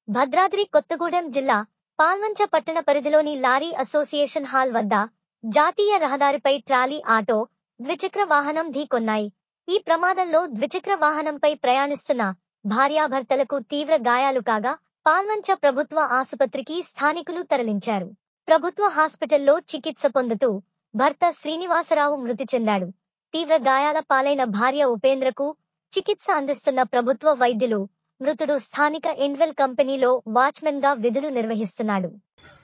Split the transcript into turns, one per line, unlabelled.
భద్రాద్రి కొత్తగూడెం జిల్లా పాల్వంచ పట్టణ పరిధిలోని లారీ అసోసియేషన్ హాల్ వద్ద జాతీయ రహదారిపై ట్రాలీ ఆటో ద్విచక్ర వాహనం ఢీకొన్నాయి ఈ ప్రమాదంలో ద్విచక్ర వాహనంపై ప్రయాణిస్తున్న భార్యాభర్తలకు తీవ్ర గాయాలు కాగా పాల్వంచ ప్రభుత్వ ఆసుపత్రికి స్థానికులు తరలించారు ప్రభుత్వ హాస్పిటల్లో చికిత్స పొందుతూ భర్త శ్రీనివాసరావు మృతి చెందాడు తీవ్ర గాయాల పాలైన భార్య ఉపేంద్రకు చికిత్స అందిస్తున్న ప్రభుత్వ వైద్యులు మృతుడు స్థానిక ఇన్వెల్ కంపెనీలో వాచ్మెన్ గా విధులు నిర్వహిస్తున్నాడు